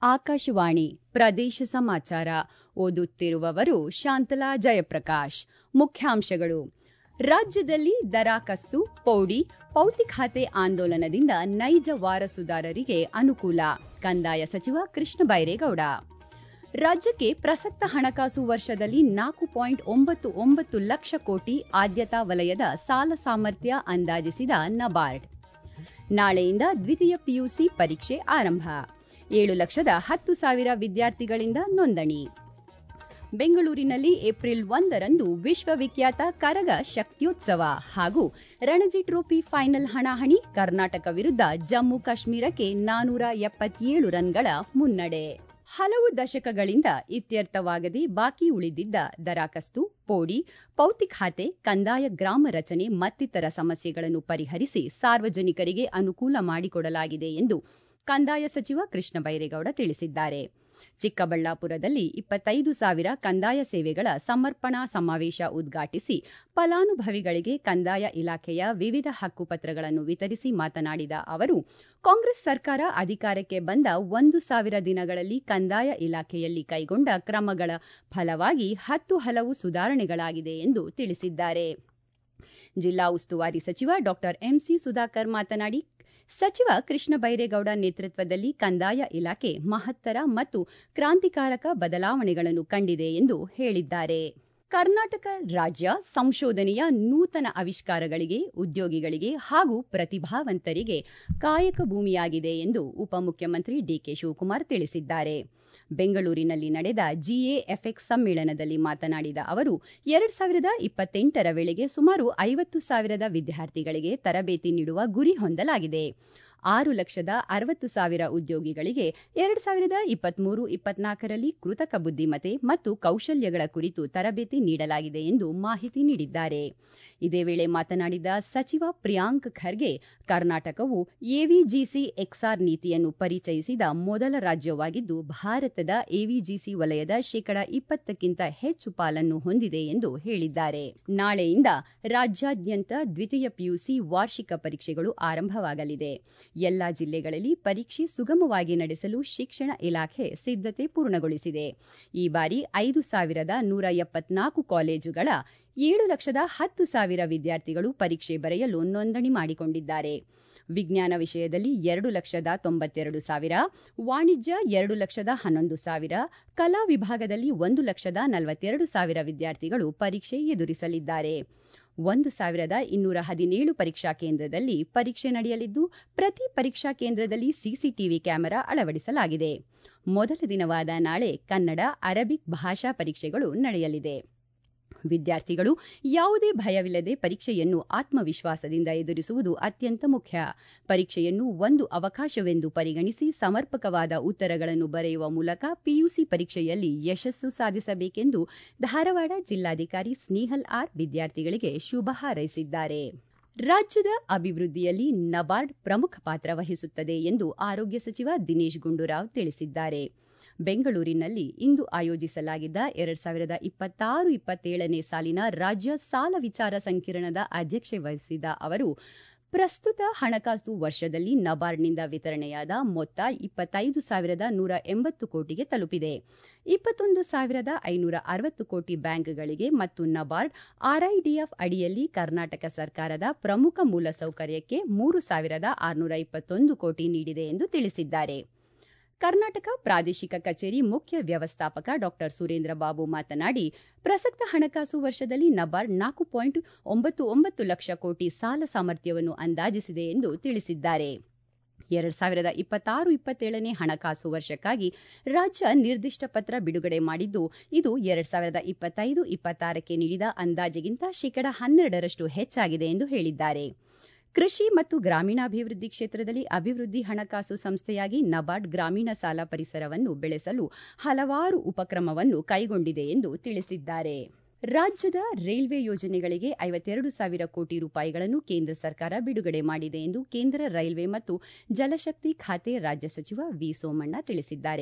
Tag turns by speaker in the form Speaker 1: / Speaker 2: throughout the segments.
Speaker 1: ಆಕಾಶವಾಣಿ ಪ್ರದೇಶ ಸಮಾಚಾರ ಓದುತ್ತಿರುವವರು ಶಾಂತಲಾ ಜಯಪ್ರಕಾಶ್ ಮುಖ್ಯಾಂಶಗಳು ರಾಜ್ಯದಲ್ಲಿ ದರಾಖಸ್ತು ಪೌಡಿ ಪೌತಿಖಾತೆ ಆಂದೋಲನದಿಂದ ನೈಜ ವಾರಸುದಾರರಿಗೆ ಅನುಕೂಲ ಕಂದಾಯ ಸಚಿವ ಕೃಷ್ಣ ಬೈರೇಗೌಡ ರಾಜ್ಯಕ್ಕೆ ಪ್ರಸಕ್ತ ಹಣಕಾಸು ವರ್ಷದಲ್ಲಿ ನಾಲ್ಕು ಪಾಯಿಂಟ್ ಒಂಬತ್ತು ಒಂಬತ್ತು ಲಕ್ಷ ಕೋಟಿ ಆದ್ಯತಾ ವಲಯದ ಸಾಲ ಸಾಮರ್ಥ್ಯ ಅಂದಾಜಿಸಿದ ನಬಾರ್ಡ್ ನಾಳೆಯಿಂದ ದ್ವಿತೀಯ ಪಿಯುಸಿ ಪರೀಕ್ಷೆ ಆರಂಭ ಏಳು ಲಕ್ಷದ ಹತ್ತು ಸಾವಿರ ವಿದ್ಯಾರ್ಥಿಗಳಿಂದ ನೋಂದಣಿ ಬೆಂಗಳೂರಿನಲ್ಲಿ ಏಪ್ರಿಲ್ ಒಂದರಂದು ವಿಶ್ವವಿಖ್ಯಾತ ಕರಗ ಶಕ್ತಿಯೋತ್ಸವ ಹಾಗೂ ರಣಜಿ ಟ್ರೋಫಿ ಫೈನಲ್ ಹಣಾಹಣಿ ಕರ್ನಾಟಕ ವಿರುದ್ಧ ಜಮ್ಮು ಕಾಶ್ಮೀರಕ್ಕೆ ನಾನೂರ ಎಪ್ಪತ್ತೇಳು ರನ್ಗಳ ಮುನ್ನಡೆ ಹಲವು ದಶಕಗಳಿಂದ ಇತ್ಯರ್ಥವಾಗದೆ ಬಾಕಿ ಉಳಿದಿದ್ದ ದರಾಖಸ್ತು ಪೋಡಿ ಪೌತಿಖಾತೆ ಕಂದಾಯ ಗ್ರಾಮ ರಚನೆ ಮತ್ತಿತರ ಸಮಸ್ಯೆಗಳನ್ನು ಪರಿಹರಿಸಿ ಸಾರ್ವಜನಿಕರಿಗೆ ಅನುಕೂಲ ಮಾಡಿಕೊಡಲಾಗಿದೆ ಎಂದು ಕಂದಾಯ ಸಚಿವ ಕೃಷ್ಣ ಬೈರೇಗೌಡ ತಿಳಿಸಿದ್ದಾರೆ ಚಿಕ್ಕಬಳ್ಳಾಪುರದಲ್ಲಿ ಇಪ್ಪತ್ತೈದು ಸಾವಿರ ಕಂದಾಯ ಸೇವೆಗಳ ಸಮರ್ಪಣಾ ಸಮಾವೇಶ ಉದ್ಘಾಟಿಸಿ ಫಲಾನುಭವಿಗಳಿಗೆ ಕಂದಾಯ ಇಲಾಖೆಯ ವಿವಿಧ ಹಕ್ಕುಪತ್ರಗಳನ್ನು ವಿತರಿಸಿ ಮಾತನಾಡಿದ ಅವರು ಕಾಂಗ್ರೆಸ್ ಸರ್ಕಾರ ಅಧಿಕಾರಕ್ಕೆ ಬಂದ ಒಂದು ಸಾವಿರ ದಿನಗಳಲ್ಲಿ ಕಂದಾಯ ಇಲಾಖೆಯಲ್ಲಿ ಕೈಗೊಂಡ ಕ್ರಮಗಳ ಫಲವಾಗಿ ಹತ್ತು ಹಲವು ಸುಧಾರಣೆಗಳಾಗಿದೆ ಎಂದು ತಿಳಿಸಿದ್ದಾರೆ ಜಿಲ್ಲಾ ಉಸ್ತುವಾರಿ ಸಚಿವ ಡಾ ಎಂಸಿ ಸುಧಾಕರ್ ಮಾತನಾಡಿ ಸಚಿವ ಕೃಷ್ಣ ಬೈರೇಗೌಡ ನೇತೃತ್ವದಲ್ಲಿ ಕಂದಾಯ ಇಲಾಖೆ ಮಹತ್ತರ ಮತ್ತು ಕ್ರಾಂತಿಕಾರಕ ಬದಲಾವಣೆಗಳನ್ನು ಕಂಡಿದೆ ಎಂದು ಹೇಳಿದ್ದಾರೆ ಕರ್ನಾಟಕ ರಾಜ್ಯ ಸಂಶೋಧನೆಯ ನೂತನ ಆವಿಷ್ಕಾರಗಳಿಗೆ ಉದ್ಯೋಗಿಗಳಿಗೆ ಹಾಗೂ ಪ್ರತಿಭಾವಂತರಿಗೆ ಕಾಯಕ ಭೂಮಿಯಾಗಿದೆ ಎಂದು ಉಪಮುಖ್ಯಮಂತ್ರಿ ಡಿಕೆ ಶಿವಕುಮಾರ್ ತಿಳಿಸಿದ್ದಾರೆ ಬೆಂಗಳೂರಿನಲ್ಲಿ ನಡೆದ ಜಿಎಎಫ್ಎಕ್ಸ್ ಸಮ್ಮೇಳನದಲ್ಲಿ ಮಾತನಾಡಿದ ಅವರು ಎರಡ್ ಸಾವಿರದ ಇಪ್ಪತ್ತೆಂಟರ ವೇಳೆಗೆ ಸುಮಾರು ಐವತ್ತು ಸಾವಿರದ ವಿದ್ಯಾರ್ಥಿಗಳಿಗೆ ತರಬೇತಿ ನೀಡುವ ಗುರಿ ಹೊಂದಲಾಗಿದೆ ಆರು ಲಕ್ಷದ ಅರವತ್ತು ಸಾವಿರ ಉದ್ಯೋಗಿಗಳಿಗೆ ಎರಡ್ ಸಾವಿರದ ಇಪ್ಪತ್ಮೂರು ಇಪ್ಪತ್ನಾಲ್ಕರಲ್ಲಿ ಕೃತಕ ಬುದ್ದಿಮತೆ ಮತ್ತು ಕೌಶಲ್ಯಗಳ ಕುರಿತು ತರಬೇತಿ ನೀಡಲಾಗಿದೆ ಎಂದು ಮಾಹಿತಿ ನೀಡಿದ್ದಾರೆ ಇದೇ ವೇಳೆ ಮಾತನಾಡಿದ ಸಚಿವ ಪ್ರಿಯಾಂಕ್ ಖರ್ಗೆ ಕರ್ನಾಟಕವು ಎವಿಜಿಸಿ ಎಕ್ಸ್ಆರ್ ನೀತಿಯನ್ನು ಪರಿಚಯಿಸಿದ ಮೊದಲ ರಾಜ್ಯವಾಗಿದ್ದು ಭಾರತದ ಎವಿಜಿಸಿ ವಲಯದ ಶೇಕಡ ಇಪ್ಪತ್ತಕ್ಕಿಂತ ಹೆಚ್ಚು ಪಾಲನ್ನು ಹೊಂದಿದೆ ಎಂದು ಹೇಳಿದ್ದಾರೆ ನಾಳೆಯಿಂದ ರಾಜ್ಯಾದ್ಯಂತ ದ್ವಿತೀಯ ಪಿಯುಸಿ ವಾರ್ಷಿಕ ಪರೀಕ್ಷೆಗಳು ಆರಂಭವಾಗಲಿದೆ ಎಲ್ಲಾ ಜಿಲ್ಲೆಗಳಲ್ಲಿ ಪರೀಕ್ಷೆ ಸುಗಮವಾಗಿ ನಡೆಸಲು ಶಿಕ್ಷಣ ಇಲಾಖೆ ಸಿದ್ಧತೆ ಪೂರ್ಣಗೊಳಿಸಿದೆ ಈ ಬಾರಿ ಐದು ಸಾವಿರದ ನೂರ ಎಪ್ಪತ್ನಾಲ್ಕು ಕಾಲೇಜುಗಳ ಏಳು ಲಕ್ಷದ ಹತ್ತು ಸಾವಿರ ವಿದ್ಯಾರ್ಥಿಗಳು ಪರೀಕ್ಷೆ ಬರೆಯಲು ನೋಂದಣಿ ಮಾಡಿಕೊಂಡಿದ್ದಾರೆ ವಿಜ್ಞಾನ ವಿಷಯದಲ್ಲಿ ಎರಡು ಲಕ್ಷದ ತೊಂಬತ್ತೆರಡು ಸಾವಿರ ವಾಣಿಜ್ಯ ಎರಡು ಲಕ್ಷದ ಹನ್ನೊಂದು ಸಾವಿರ ಕಲಾ ವಿಭಾಗದಲ್ಲಿ ಒಂದು ಲಕ್ಷದ ನಲವತ್ತೆರಡು ಸಾವಿರ ವಿದ್ಯಾರ್ಥಿಗಳು ಪರೀಕ್ಷೆ ಎದುರಿಸಲಿದ್ದಾರೆ ಒಂದು ಸಾವಿರದ ಇನ್ನೂರ ಹದಿನೇಳು ಪರೀಕ್ಷಾ ಕೇಂದ್ರದಲ್ಲಿ ಪರೀಕ್ಷೆ ನಡೆಯಲಿದ್ದು ಪ್ರತಿ ಪರೀಕ್ಷಾ ಕೇಂದ್ರದಲ್ಲಿ ಸಿಸಿಟಿವಿ ಕ್ಯಾಮೆರಾ ಅಳವಡಿಸಲಾಗಿದೆ ಮೊದಲ ದಿನವಾದ ನಾಳೆ ಕನ್ನಡ ಅರಬಿಕ್ ಭಾಷಾ ಪರೀಕ್ಷೆಗಳು ನಡೆಯಲಿದೆ ವಿದ್ಯಾರ್ಥಿಗಳು ಯಾವುದೇ ಭಯವಿಲ್ಲದೆ ಪರೀಕ್ಷೆಯನ್ನು ಆತ್ಮವಿಶ್ವಾಸದಿಂದ ಎದುರಿಸುವುದು ಅತ್ಯಂತ ಮುಖ್ಯ ಪರೀಕ್ಷೆಯನ್ನು ಒಂದು ಅವಕಾಶವೆಂದು ಪರಿಗಣಿಸಿ ಸಮರ್ಪಕವಾದ ಉತ್ತರಗಳನ್ನು ಬರೆಯುವ ಮೂಲಕ ಪಿಯುಸಿ ಪರೀಕ್ಷೆಯಲ್ಲಿ ಯಶಸ್ಸು ಸಾಧಿಸಬೇಕೆಂದು ಧಾರವಾಡ ಜಿಲ್ಲಾಧಿಕಾರಿ ಸ್ನೇಹಲ್ ಆರ್ ವಿದ್ಯಾರ್ಥಿಗಳಿಗೆ ಶುಭ ಹಾರೈಸಿದ್ದಾರೆ ರಾಜ್ಯದ ಅಭಿವೃದ್ಧಿಯಲ್ಲಿ ನಬಾರ್ಡ್ ಪ್ರಮುಖ ಪಾತ್ರ ವಹಿಸುತ್ತದೆ ಎಂದು ಆರೋಗ್ಯ ಸಚಿವ ದಿನೇಶ್ ಗುಂಡೂರಾವ್ ತಿಳಿಸಿದ್ದಾರೆ ಬೆಂಗಳೂರಿನಲ್ಲಿ ಇಂದು ಆಯೋಜಿಸಲಾಗಿದ್ದ ಎರಡ್ ಸಾವಿರದ ಇಪ್ಪತ್ತಾರು ಇಪ್ಪತ್ತೇಳನೇ ಸಾಲಿನ ರಾಜ್ಯ ಸಾಲ ವಿಚಾರ ಸಂಕಿರಣದ ಅಧ್ಯಕ್ಷತೆ ವಹಿಸಿದ ಅವರು ಪ್ರಸ್ತುತ ಹಣಕಾಸು ವರ್ಷದಲ್ಲಿ ನಬಾರ್ಡ್ನಿಂದ ವಿತರಣೆಯಾದ ಮೊತ್ತ ಇಪ್ಪತ್ತೈದು ಸಾವಿರದ ನೂರ ಎಂಬತ್ತು ಕೋಟಿಗೆ ತಲುಪಿದೆ ಇಪ್ಪತ್ತೊಂದು ಸಾವಿರದ ಐನೂರ ಅರವತ್ತು ಕೋಟಿ ಬ್ಯಾಂಕ್ಗಳಿಗೆ ಮತ್ತು ನಬಾರ್ಡ್ ಆರ್ಐಡಿಎಫ್ ಅಡಿಯಲ್ಲಿ ಕರ್ನಾಟಕ ಸರ್ಕಾರದ ಪ್ರಮುಖ ಮೂಲಸೌಕರ್ಯಕ್ಕೆ ಮೂರು ಸಾವಿರದ ಆರುನೂರ ಇಪ್ಪತ್ತೊಂದು ಕೋಟಿ ನೀಡಿದೆ ಎಂದು ತಿಳಿಸಿದ್ದಾರೆ ಕರ್ನಾಟಕ ಪ್ರಾದೇಶಿಕ ಕಚೇರಿ ಮುಖ್ಯ ವ್ಯವಸ್ಥಾಪಕ ಡಾ ಸುರೇಂದ್ರ ಬಾಬು ಮಾತನಾಡಿ ಪ್ರಸಕ್ತ ಹಣಕಾಸು ವರ್ಷದಲ್ಲಿ ನಬಾರ್ಡ್ ನಾಲ್ಕು ಪಾಯಿಂಟ್ ಒಂಬತ್ತು ಒಂಬತ್ತು ಲಕ್ಷ ಕೋಟಿ ಸಾಲ ಸಾಮರ್ಥ್ಯವನ್ನು ಅಂದಾಜಿಸಿದೆ ಎಂದು ತಿಳಿಸಿದ್ದಾರೆ ಎರಡ್ ಸಾವಿರದ ಇಪ್ಪತ್ತಾರು ಇಪ್ಪತ್ತೇಳನೇ ಹಣಕಾಸು ವರ್ಷಕ್ಕಾಗಿ ರಾಜ್ಯ ನಿರ್ದಿಷ್ಟ ಪತ್ರ ಬಿಡುಗಡೆ ಮಾಡಿದ್ದು ಇದು ಎರಡ್ ಸಾವಿರದ ಇಪ್ಪತ್ತೈದು ಇಪ್ಪತ್ತಾರಕ್ಕೆ ನೀಡಿದ ಅಂದಾಜಿಗಿಂತ ಶೇಕಡ ಹನ್ನೆರಡರಷ್ಟು ಹೆಚ್ಚಾಗಿದೆ ಎಂದು ಹೇಳಿದ್ದಾರೆ ಕೃಷಿ ಮತ್ತು ಗ್ರಾಮೀಣಾಭಿವೃದ್ಧಿ ಕ್ಷೇತ್ರದಲ್ಲಿ ಅಭಿವೃದ್ಧಿ ಹಣಕಾಸು ಸಂಸ್ಥೆಯಾಗಿ ನಬಾರ್ಡ್ ಗ್ರಾಮೀಣ ಸಾಲ ಪರಿಸರವನ್ನು ಬೆಳೆಸಲು ಹಲವಾರು ಉಪಕ್ರಮವನ್ನು ಕೈಗೊಂಡಿದೆ ಎಂದು ತಿಳಿಸಿದ್ದಾರೆ ರಾಜ್ಯದ ರೈಲ್ವೆ ಯೋಜನೆಗಳಿಗೆ ಐವತ್ತೆರಡು ಸಾವಿರ ಕೋಟಿ ರೂಪಾಯಿಗಳನ್ನು ಕೇಂದ್ರ ಸರ್ಕಾರ ಬಿಡುಗಡೆ ಮಾಡಿದೆ ಎಂದು ಕೇಂದ್ರ ರೈಲ್ವೆ ಮತ್ತು ಜಲಶಕ್ತಿ ಖಾತೆ ರಾಜ್ಯ ಸಚಿವ ವಿ ಸೋಮಣ್ಣ ತಿಳಿಸಿದ್ದಾರೆ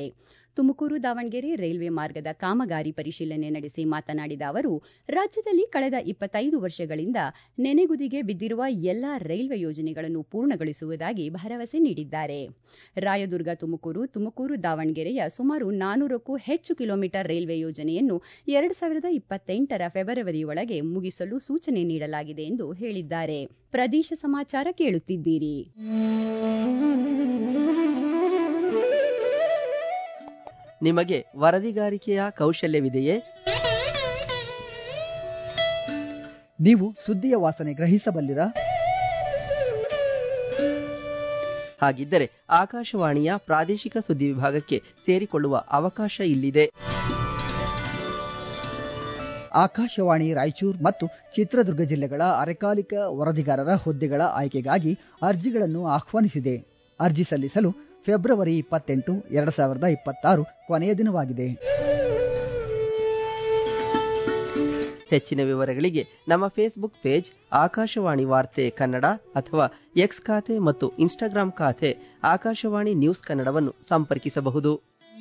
Speaker 1: ತುಮಕೂರು ದಾವಣಗೆರೆ ರೈಲ್ವೆ ಮಾರ್ಗದ ಕಾಮಗಾರಿ ಪರಿಶೀಲನೆ ನಡೆಸಿ ಮಾತನಾಡಿದ ಅವರು ರಾಜ್ಯದಲ್ಲಿ ಕಳೆದ ಇಪ್ಪತ್ತೈದು ವರ್ಷಗಳಿಂದ ನೆನೆಗುದಿಗೆ ಬಿದ್ದಿರುವ ಎಲ್ಲಾ ರೈಲ್ವೆ ಯೋಜನೆಗಳನ್ನು ಪೂರ್ಣಗೊಳಿಸುವುದಾಗಿ ಭರವಸೆ ನೀಡಿದ್ದಾರೆ ರಾಯದುರ್ಗ ತುಮಕೂರು ತುಮಕೂರು ದಾವಣಗೆರೆಯ ಸುಮಾರು ನಾನೂರಕ್ಕೂ ಹೆಚ್ಚು ಕಿಲೋಮೀಟರ್ ರೈಲ್ವೆ ಯೋಜನೆಯನ್ನು ಎರಡು ಸಾವಿರದ ಇಪ್ಪತ್ತೆಂಟರ ಫೆಬ್ರವರಿಯೊಳಗೆ ಮುಗಿಸಲು ಸೂಚನೆ ನೀಡಲಾಗಿದೆ ಎಂದು ಹೇಳಿದ್ದಾರೆ ಪ್ರದೇಶ ಸಮಾಚಾರ ಕೇಳುತ್ತಿದ್ದೀರಿ
Speaker 2: ನಿಮಗೆ ವರದಿಗಾರಿಕೆಯ ಕೌಶಲ್ಯವಿದೆಯೇ
Speaker 3: ನೀವು ಸುದ್ದಿಯ ವಾಸನೆ ಗ್ರಹಿಸಬಲ್ಲಿರಾ
Speaker 2: ಹಾಗಿದ್ದರೆ ಆಕಾಶವಾಣಿಯ ಪ್ರಾದೇಶಿಕ ಸುದ್ದಿ ವಿಭಾಗಕ್ಕೆ ಸೇರಿಕೊಳ್ಳುವ ಅವಕಾಶ ಇಲ್ಲಿದೆ
Speaker 3: ಆಕಾಶವಾಣಿ ರಾಯಚೂರು ಮತ್ತು ಚಿತ್ರದುರ್ಗ ಜಿಲ್ಲೆಗಳ ಅರೆಕಾಲಿಕ ವರದಿಗಾರರ ಹುದ್ದೆಗಳ ಆಯ್ಕೆಗಾಗಿ ಅರ್ಜಿಗಳನ್ನು ಆಹ್ವಾನಿಸಿದೆ ಅರ್ಜಿ ಸಲ್ಲಿಸಲು ಫೆಬ್ರವರಿ ಇಪ್ಪತ್ತೆಂಟು ಎರಡು ಸಾವಿರದ ಇಪ್ಪತ್ತಾರು ಕೊನೆಯ ದಿನವಾಗಿದೆ
Speaker 2: ಹೆಚ್ಚಿನ ವಿವರಗಳಿಗೆ ನಮ್ಮ ಫೇಸ್ಬುಕ್ ಪೇಜ್ ಆಕಾಶವಾಣಿ ವಾರ್ತೆ ಕನ್ನಡ ಅಥವಾ ಎಕ್ಸ್ ಖಾತೆ ಮತ್ತು ಇನ್ಸ್ಟಾಗ್ರಾಂ ಖಾತೆ ಆಕಾಶವಾಣಿ ನ್ಯೂಸ್ ಕನ್ನಡವನ್ನು ಸಂಪರ್ಕಿಸಬಹುದು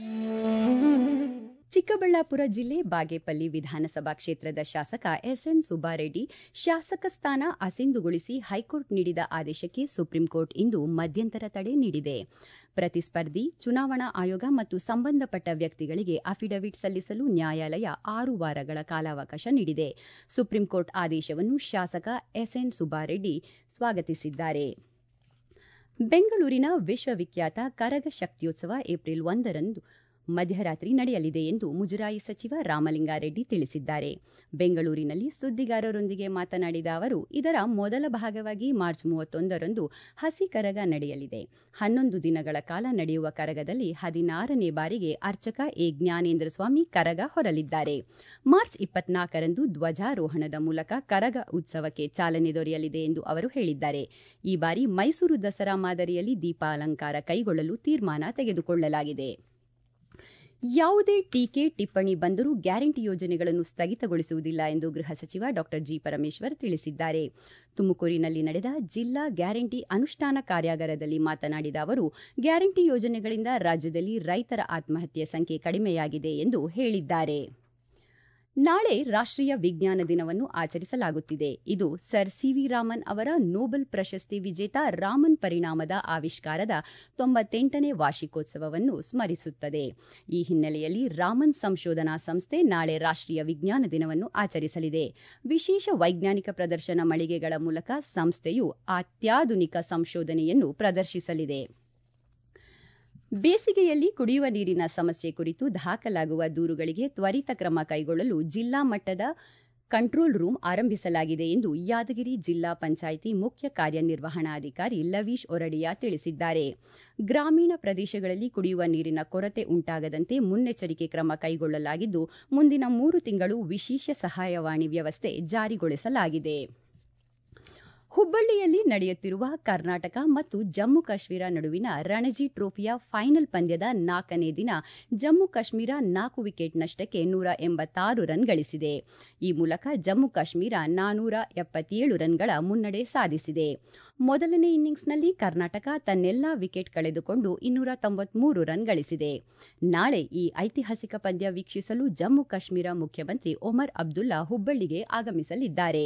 Speaker 1: ಚಿಕ್ಕಬಳ್ಳಾಪುರ ಜಿಲ್ಲೆ ಬಾಗೇಪಲ್ಲಿ ವಿಧಾನಸಭಾ ಕ್ಷೇತ್ರದ ಶಾಸಕ ಎಸ್ಎನ್ ಸುಬ್ಬಾರೆಡ್ಡಿ ಶಾಸಕ ಸ್ಥಾನ ಅಸಿಂದುಗೊಳಿಸಿ ಹೈಕೋರ್ಟ್ ನೀಡಿದ ಆದೇಶಕ್ಕೆ ಸುಪ್ರೀಂಕೋರ್ಟ್ ಇಂದು ಮಧ್ಯಂತರ ತಡೆ ನೀಡಿದೆ ಪ್ರತಿಸ್ಪರ್ಧಿ ಚುನಾವಣಾ ಆಯೋಗ ಮತ್ತು ಸಂಬಂಧಪಟ್ಟ ವ್ಯಕ್ತಿಗಳಿಗೆ ಅಫಿಡವಿಟ್ ಸಲ್ಲಿಸಲು ನ್ಯಾಯಾಲಯ ಆರು ವಾರಗಳ ಕಾಲಾವಕಾಶ ನೀಡಿದೆ ಸುಪ್ರೀಂಕೋರ್ಟ್ ಆದೇಶವನ್ನು ಶಾಸಕ ಎಸ್ಎನ್ ಸುಬ್ಬಾರೆಡ್ಡಿ ಸ್ವಾಗತಿಸಿದ್ದಾರೆ ಬೆಂಗಳೂರಿನ ವಿಶ್ವವಿಖ್ಯಾತ ಕರಗ ಶಕ್ತಿಯೋತ್ಸವ ಏಪ್ರಿಲ್ ಒಂದರಂದು ಮಧ್ಯರಾತ್ರಿ ನಡೆಯಲಿದೆ ಎಂದು ಮುಜರಾಯಿ ಸಚಿವ ರಾಮಲಿಂಗಾರೆಡ್ಡಿ ತಿಳಿಸಿದ್ದಾರೆ ಬೆಂಗಳೂರಿನಲ್ಲಿ ಸುದ್ದಿಗಾರರೊಂದಿಗೆ ಮಾತನಾಡಿದ ಅವರು ಇದರ ಮೊದಲ ಭಾಗವಾಗಿ ಮಾರ್ಚ್ ಮೂವತ್ತೊಂದರಂದು ಹಸಿ ಕರಗ ನಡೆಯಲಿದೆ ಹನ್ನೊಂದು ದಿನಗಳ ಕಾಲ ನಡೆಯುವ ಕರಗದಲ್ಲಿ ಹದಿನಾರನೇ ಬಾರಿಗೆ ಅರ್ಚಕ ಎ ಜ್ಞಾನೇಂದ್ರ ಸ್ವಾಮಿ ಕರಗ ಹೊರಲಿದ್ದಾರೆ ಮಾರ್ಚ್ ಇಪ್ಪತ್ನಾಲ್ಕರಂದು ಧ್ವಜಾರೋಹಣದ ಮೂಲಕ ಕರಗ ಉತ್ಸವಕ್ಕೆ ಚಾಲನೆ ದೊರೆಯಲಿದೆ ಎಂದು ಅವರು ಹೇಳಿದ್ದಾರೆ ಈ ಬಾರಿ ಮೈಸೂರು ದಸರಾ ಮಾದರಿಯಲ್ಲಿ ದೀಪಾಲಂಕಾರ ಕೈಗೊಳ್ಳಲು ತೀರ್ಮಾನ ತೆಗೆದುಕೊಳ್ಳಲಾಗಿದೆ ಯಾವುದೇ ಟೀಕೆ ಟಿಪ್ಪಣಿ ಬಂದರೂ ಗ್ಯಾರಂಟಿ ಯೋಜನೆಗಳನ್ನು ಸ್ಥಗಿತಗೊಳಿಸುವುದಿಲ್ಲ ಎಂದು ಗೃಹ ಸಚಿವ ಡಾ ಜಿ ಪರಮೇಶ್ವರ್ ತಿಳಿಸಿದ್ದಾರೆ ತುಮಕೂರಿನಲ್ಲಿ ನಡೆದ ಜಿಲ್ಲಾ ಗ್ಯಾರಂಟಿ ಅನುಷ್ಠಾನ ಕಾರ್ಯಾಗಾರದಲ್ಲಿ ಮಾತನಾಡಿದ ಅವರು ಗ್ಯಾರಂಟಿ ಯೋಜನೆಗಳಿಂದ ರಾಜ್ಯದಲ್ಲಿ ರೈತರ ಆತ್ಮಹತ್ಯೆ ಸಂಖ್ಯೆ ಕಡಿಮೆಯಾಗಿದೆ ಎಂದು ಹೇಳಿದ್ದಾರೆ ನಾಳೆ ರಾಷ್ಟ್ರೀಯ ವಿಜ್ಞಾನ ದಿನವನ್ನು ಆಚರಿಸಲಾಗುತ್ತಿದೆ ಇದು ಸರ್ ಸಿವಿ ರಾಮನ್ ಅವರ ನೊಬೆಲ್ ಪ್ರಶಸ್ತಿ ವಿಜೇತ ರಾಮನ್ ಪರಿಣಾಮದ ಆವಿಷ್ಕಾರದ ತೊಂಬತ್ತೆಂಟನೇ ವಾರ್ಷಿಕೋತ್ಸವವನ್ನು ಸ್ಮರಿಸುತ್ತದೆ ಈ ಹಿನ್ನೆಲೆಯಲ್ಲಿ ರಾಮನ್ ಸಂಶೋಧನಾ ಸಂಸ್ಥೆ ನಾಳೆ ರಾಷ್ಟ್ರೀಯ ವಿಜ್ಞಾನ ದಿನವನ್ನು ಆಚರಿಸಲಿದೆ ವಿಶೇಷ ವೈಜ್ಞಾನಿಕ ಪ್ರದರ್ಶನ ಮಳಿಗೆಗಳ ಮೂಲಕ ಸಂಸ್ಥೆಯು ಅತ್ಯಾಧುನಿಕ ಸಂಶೋಧನೆಯನ್ನು ಪ್ರದರ್ಶಿಸಲಿದೆ ಬೇಸಿಗೆಯಲ್ಲಿ ಕುಡಿಯುವ ನೀರಿನ ಸಮಸ್ಯೆ ಕುರಿತು ದಾಖಲಾಗುವ ದೂರುಗಳಿಗೆ ತ್ವರಿತ ಕ್ರಮ ಕೈಗೊಳ್ಳಲು ಜಿಲ್ಲಾ ಮಟ್ಟದ ಕಂಟ್ರೋಲ್ ರೂಮ್ ಆರಂಭಿಸಲಾಗಿದೆ ಎಂದು ಯಾದಗಿರಿ ಜಿಲ್ಲಾ ಪಂಚಾಯಿತಿ ಮುಖ್ಯ ಕಾರ್ಯನಿರ್ವಹಣಾಧಿಕಾರಿ ಲವೀಶ್ ಒರಡಿಯಾ ತಿಳಿಸಿದ್ದಾರೆ ಗ್ರಾಮೀಣ ಪ್ರದೇಶಗಳಲ್ಲಿ ಕುಡಿಯುವ ನೀರಿನ ಕೊರತೆ ಉಂಟಾಗದಂತೆ ಮುನ್ನೆಚ್ಚರಿಕೆ ಕ್ರಮ ಕೈಗೊಳ್ಳಲಾಗಿದ್ದು ಮುಂದಿನ ಮೂರು ತಿಂಗಳು ವಿಶೇಷ ಸಹಾಯವಾಣಿ ವ್ಯವಸ್ಥೆ ಜಾರಿಗೊಳಿಸಲಾಗಿದೆ ಹುಬ್ಬಳ್ಳಿಯಲ್ಲಿ ನಡೆಯುತ್ತಿರುವ ಕರ್ನಾಟಕ ಮತ್ತು ಜಮ್ಮು ಕಾಶ್ಮೀರ ನಡುವಿನ ರಣಜಿ ಟ್ರೋಫಿಯ ಫೈನಲ್ ಪಂದ್ಯದ ನಾಲ್ಕನೇ ದಿನ ಜಮ್ಮು ಕಾಶ್ಮೀರ ನಾಲ್ಕು ವಿಕೆಟ್ ನಷ್ಟಕ್ಕೆ ನೂರ ಎಂಬತ್ತಾರು ರನ್ ಗಳಿಸಿದೆ ಈ ಮೂಲಕ ಜಮ್ಮು ಕಾಶ್ಮೀರ ನಾನೂರ ಎಪ್ಪತ್ತೇಳು ರನ್ಗಳ ಮುನ್ನಡೆ ಸಾಧಿಸಿದೆ ಮೊದಲನೇ ಇನ್ನಿಂಗ್ಸ್ನಲ್ಲಿ ಕರ್ನಾಟಕ ತನ್ನೆಲ್ಲಾ ವಿಕೆಟ್ ಕಳೆದುಕೊಂಡು ಇನ್ನೂರ ತೊಂಬತ್ಮೂರು ರನ್ ಗಳಿಸಿದೆ ನಾಳೆ ಈ ಐತಿಹಾಸಿಕ ಪಂದ್ಯ ವೀಕ್ಷಿಸಲು ಜಮ್ಮು ಕಾಶ್ಮೀರ ಮುಖ್ಯಮಂತ್ರಿ ಒಮರ್ ಅಬ್ದುಲ್ಲಾ ಹುಬ್ಬಳ್ಳಿಗೆ ಆಗಮಿಸಲಿದ್ದಾರೆ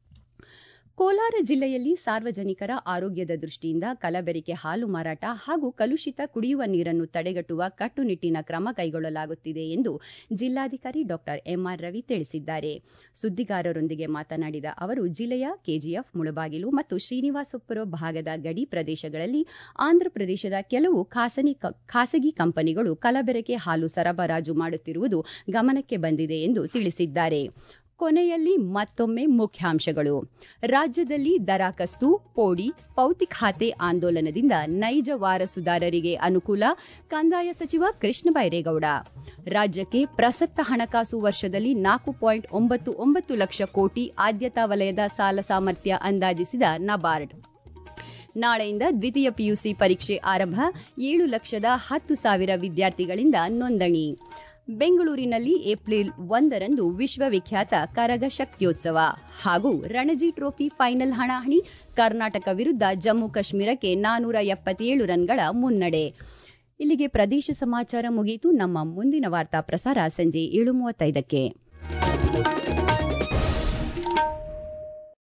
Speaker 1: ಕೋಲಾರ ಜಿಲ್ಲೆಯಲ್ಲಿ ಸಾರ್ವಜನಿಕರ ಆರೋಗ್ಯದ ದೃಷ್ಟಿಯಿಂದ ಕಲಬೆರಕೆ ಹಾಲು ಮಾರಾಟ ಹಾಗೂ ಕಲುಷಿತ ಕುಡಿಯುವ ನೀರನ್ನು ತಡೆಗಟ್ಟುವ ಕಟ್ಟುನಿಟ್ಟಿನ ಕ್ರಮ ಕೈಗೊಳ್ಳಲಾಗುತ್ತಿದೆ ಎಂದು ಜಿಲ್ಲಾಧಿಕಾರಿ ಡಾಕ್ಟರ್ ಎಂಆರ್ ರವಿ ತಿಳಿಸಿದ್ದಾರೆ ಸುದ್ದಿಗಾರರೊಂದಿಗೆ ಮಾತನಾಡಿದ ಅವರು ಜಿಲ್ಲೆಯ ಕೆಜಿಎಫ್ ಮುಳಬಾಗಿಲು ಮತ್ತು ಶ್ರೀನಿವಾಸಪುರ ಭಾಗದ ಗಡಿ ಪ್ರದೇಶಗಳಲ್ಲಿ ಆಂಧ್ರಪ್ರದೇಶದ ಕೆಲವು ಖಾಸಗಿ ಖಾಸಗಿ ಕಂಪನಿಗಳು ಕಲಬೆರಕೆ ಹಾಲು ಸರಬರಾಜು ಮಾಡುತ್ತಿರುವುದು ಗಮನಕ್ಕೆ ಬಂದಿದೆ ಎಂದು ತಿಳಿಸಿದ್ದಾರೆ ಕೊನೆಯಲ್ಲಿ ಮತ್ತೊಮ್ಮೆ ಮುಖ್ಯಾಂಶಗಳು ರಾಜ್ಯದಲ್ಲಿ ದರಾಕಸ್ತು ಪೋಡಿ ಪೌತಿ ಖಾತೆ ಆಂದೋಲನದಿಂದ ನೈಜ ವಾರಸುದಾರರಿಗೆ ಅನುಕೂಲ ಕಂದಾಯ ಸಚಿವ ಕೃಷ್ಣ ಬೈರೇಗೌಡ ರಾಜ್ಯಕ್ಕೆ ಪ್ರಸಕ್ತ ಹಣಕಾಸು ವರ್ಷದಲ್ಲಿ ನಾಲ್ಕು ಪಾಯಿಂಟ್ ಒಂಬತ್ತು ಒಂಬತ್ತು ಲಕ್ಷ ಕೋಟಿ ಆದ್ಯತಾ ವಲಯದ ಸಾಲ ಸಾಮರ್ಥ್ಯ ಅಂದಾಜಿಸಿದ ನಬಾರ್ಡ್ ನಾಳೆಯಿಂದ ದ್ವಿತೀಯ ಪಿಯುಸಿ ಪರೀಕ್ಷೆ ಆರಂಭ ಏಳು ಲಕ್ಷದ ಹತ್ತು ಸಾವಿರ ವಿದ್ಯಾರ್ಥಿಗಳಿಂದ ನೋಂದಣಿ ಬೆಂಗಳೂರಿನಲ್ಲಿ ಏಪ್ರಿಲ್ ಒಂದರಂದು ವಿಶ್ವವಿಖ್ಯಾತ ಕರಗ ಶಕ್ತಿಯೋತ್ಸವ ಹಾಗೂ ರಣಜಿ ಟ್ರೋಫಿ ಫೈನಲ್ ಹಣಾಹಣಿ ಕರ್ನಾಟಕ ವಿರುದ್ಧ ಜಮ್ಮು ಕಾಶ್ಮೀರಕ್ಕೆ ನಾನೂರ ಎಪ್ಪತ್ತೇಳು ರನ್ಗಳ ಮುನ್ನಡೆ ಇಲ್ಲಿಗೆ ಪ್ರದೇಶ ಸಮಾಚಾರ ಮುಗಿಯಿತು ನಮ್ಮ ಮುಂದಿನ ವಾರ್ತಾ ಪ್ರಸಾರ ಸಂಜೆ ಏಳು ಮೂವತ್ತೈದಕ್ಕೆ